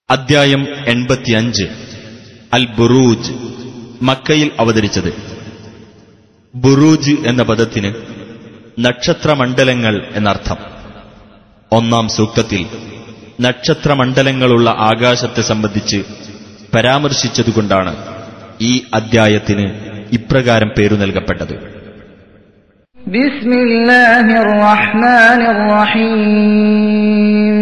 അദ്ധ്യായം എൺപത്തിയഞ്ച് അൽ ബുറൂജ് മക്കയിൽ അവതരിച്ചത് ബുറൂജ് എന്ന പദത്തിന് നക്ഷത്രമണ്ഡലങ്ങൾ എന്നർത്ഥം ഒന്നാം സൂക്തത്തിൽ നക്ഷത്രമണ്ഡലങ്ങളുള്ള ആകാശത്തെ സംബന്ധിച്ച് പരാമർശിച്ചതുകൊണ്ടാണ് ഈ അദ്ധ്യായത്തിന് ഇപ്രകാരം പേരു നൽകപ്പെട്ടത് بسم الله الرحمن الرحيم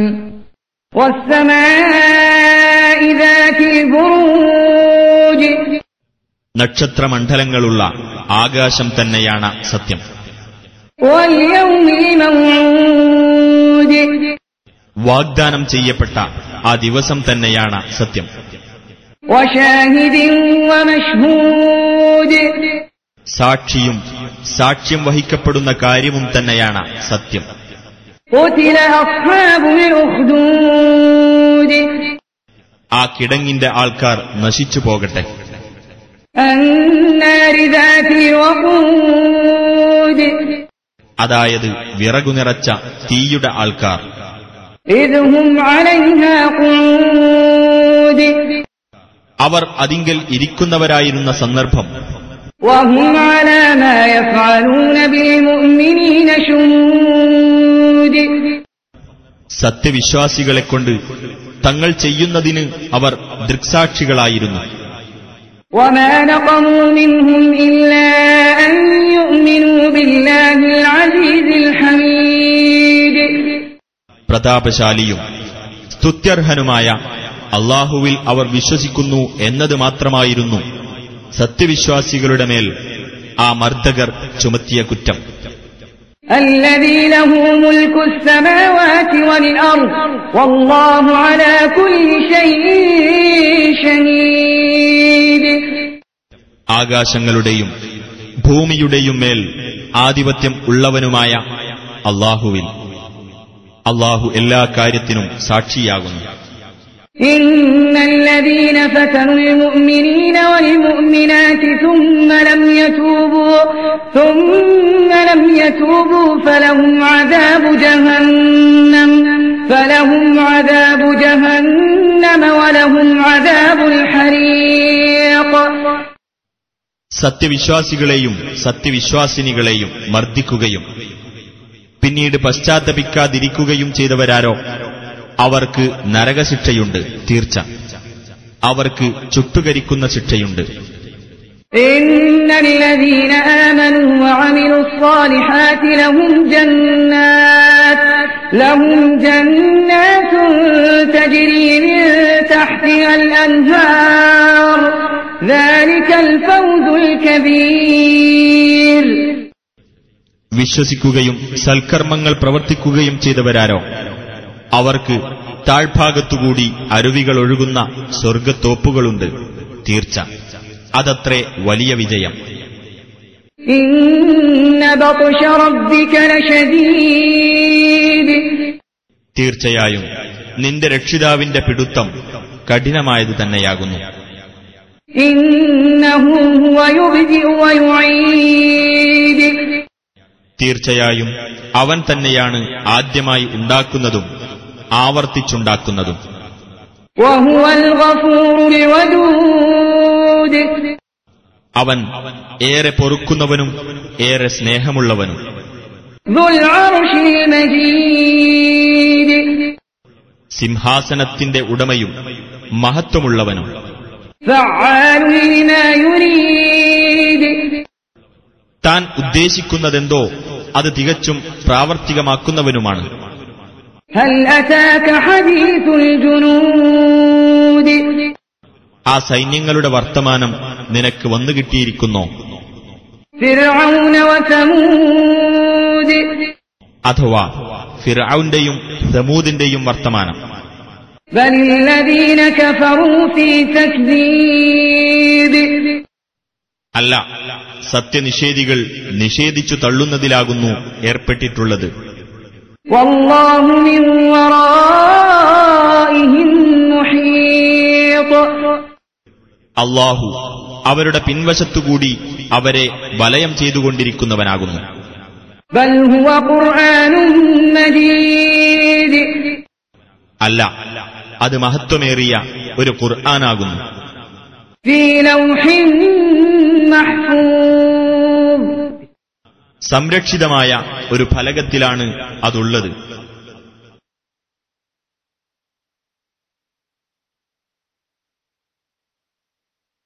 والسماء ذات البروج നക്ഷത്രമണ്ഡലങ്ങളുള്ള ആകാശം തന്നെയാണ് സത്യം واليوم الموعود വാഗ്ദാനം ചെയ്യപ്പെട്ട ആ ദിവസം തന്നെയാണ് സത്യം وشاهد ومشهود സാക്ഷിയും സാക്ഷ്യം വഹിക്കപ്പെടുന്ന കാര്യവും തന്നെയാണ് സത്യം قتل أصحاب الأخدود ആ കിടങ്ങിന്റെ ആൾക്കാർ നശിച്ചു പോകട്ടെ النار ذات الوقود അതായത് വിറകു നിറച്ച തീയുടെ ആൾക്കാർ إذ هم عليها قعود അവർ അതിങ്കൽ ഇരിക്കുന്നവരായിരുന്ന സന്ദർഭം وهم على ما يفعلون بالمؤمنين شهود സത്യവിശ്വാസികളെക്കൊണ്ട് തങ്ങൾ ചെയ്യുന്നതിന് അവർ ദൃക്സാക്ഷികളായിരുന്നു وما نقموا منهم إلا أن يؤمنوا بالله العزيز الحميد പ്രതാപശാലിയും സ്തുത്യർഹനുമായ അള്ളാഹുവിൽ അവർ വിശ്വസിക്കുന്നു എന്നത് മാത്രമായിരുന്നു സത്യവിശ്വാസികളുടെ മേൽ ആ മർദ്ദകർ ചുമത്തിയ കുറ്റം الذي له ملك السماوات والأرض والله على كل شيء شهيد ആകാശങ്ങളുടെയും ഭൂമിയുടെയും മേൽ ആധിപത്യം ഉള്ളവനുമായ അള്ളാഹുവിൽ അള്ളാഹു എല്ലാ കാര്യത്തിനും സാക്ഷിയാകുന്നു إن الذين فتنوا المؤمنين والمؤمنات ثم لم يتوبوا ثم لم يتوبوا فلهم عذاب جهنم فلهم عذاب جهنم ولهم عذاب الحريق സത്യവിശ്വാസികളെയും സത്യവിശ്വാസിനികളെയും മർദ്ദിക്കുകയും പിന്നീട് പശ്ചാത്തപിക്കാതിരിക്കുകയും ചെയ്തവരാരോ അവർക്ക് നരകശിക്ഷയുണ്ട് തീർച്ച അവർക്ക് ചുട്ടുകരിക്കുന്ന ശിക്ഷയുണ്ട് إن الذين آمنوا وعملوا الصالحات لهم جنات لهم جنات تجري من تحتها الأنهار ذلك الفوز الكبير വിശ്വസിക്കുകയും സൽക്കർമ്മങ്ങൾ പ്രവർത്തിക്കുകയും ചെയ്തവരാരോ അവർക്ക് താഴ്ഭാഗത്തുകൂടി അരുവികൾ ഒഴുകുന്ന സ്വർഗത്തോപ്പുകളുണ്ട് തീർച്ച അതത്രേ വലിയ വിജയം إن بطش ربك لشديد തീർച്ചയായും നിന്റെ രക്ഷിതാവിന്റെ പിടുത്തം കഠിനമായത് തന്നെയാകുന്നു إنه هو يبدئ ويعيد തീർച്ചയായും അവൻ തന്നെയാണ് ആദ്യമായി ഉണ്ടാക്കുന്നതും ആവർത്തിച്ചുണ്ടാക്കുന്നതും وهو الغفور الودود അവൻ ഏറെ പൊറുക്കുന്നവനും ഏറെ സ്നേഹമുള്ളവനും ذو العرش المجيد സിംഹാസനത്തിന്റെ ഉടമയും മഹത്വമുള്ളവനും فعال لما يريد താൻ ഉദ്ദേശിക്കുന്നതെന്തോ അത് തികച്ചും പ്രാവർത്തികമാക്കുന്നവനുമാണ് هل أتاك حديث الجنود ആ സൈന്യങ്ങളുടെ വർത്തമാനം നിനക്ക് വന്നു കിട്ടിയിരിക്കുന്നോ فرعون وثمود അഥവാ ഫിറൌന്റെയും സമൂദിന്റെയും വർത്തമാനം بل الذين كفروا في تكذيب അല്ല സത്യനിഷേധികൾ നിഷേധിച്ചു തള്ളുന്നതിലാകുന്നു ഏർപ്പെട്ടിട്ടുള്ളത് والله من ورائهم محيط അള്ളാഹു അവരുടെ പിൻവശത്തുകൂടി അവരെ വലയം ചെയ്തുകൊണ്ടിരിക്കുന്നവനാകുന്നു بل هو قرآن مجيد അല്ല അത് മഹത്വമേറിയ ഒരു ഖുർആനാകുന്നു في لوح محفوظ സംരക്ഷിതമായ ഒരു ഫലകത്തിലാണ് അതുള്ളത്